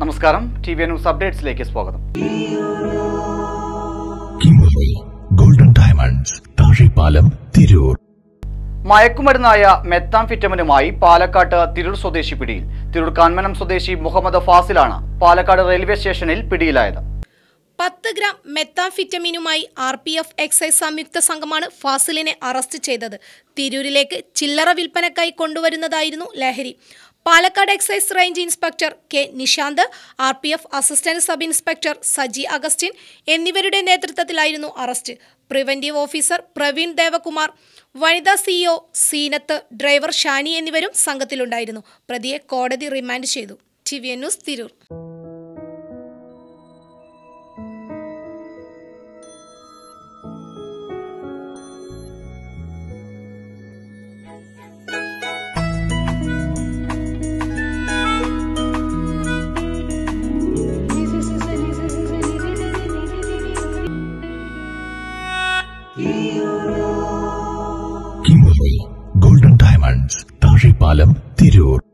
നമസ്കാരം T V news അപ്ഡേറ്റ്സിലേക്ക് സ്വാഗതം കിമറി ഗോൾഡൻ ഡയമണ്ട്സ് താഴെപ്പാലം തിരൂർ മയക്കുമരുന്നായ മെത്താംഫിറ്റമിനുമായി പാലക്കാട്ട് തിരൂർ സ്വദേശി പിടിയിൽ തിരൂർ കാൻമനം സ്വദേശി മുഹമ്മദ് ഫാസിലാണ് പാലക്കാട് റെയിൽവേ സ്റ്റേഷനിൽ പിടിയിലായത് പത്ത് ഗ്രാം മെത്താംഫിറ്റമിനുമായി ആർ പി എഫ് എക്സൈസ് സംയുക്ത സംഘമാണ് ഫാസിലിനെ അറസ്റ്റ് ചെയ്തത് തിരൂരിലേക്ക് ചില്ലറ വിൽപ്പനക്കായി കൊണ്ടുവരുന്നതായിരുന്നു ലഹരി Palakkad excise range inspector K Nishanth R P F assistant sub inspector Saji Augustine എന്നിവരുടെ നേതൃത്വത്തിലായിരുന്നു arrest preventive officer Praveen Devakumar വനിതാ സിഇഒ സീനത്ത് ഡ്രൈവർ ഷാനി എന്നിവരും സംഘത്തിലുണ്ടായിരുന്നു പ്രതിയെ കോടതി റിമാൻഡ് ചെയ്തു T V N news Tirur കിമറി ഗോൾഡൻ ഡയമണ്ട്സ് താഴെപ്പാലം തിരൂർ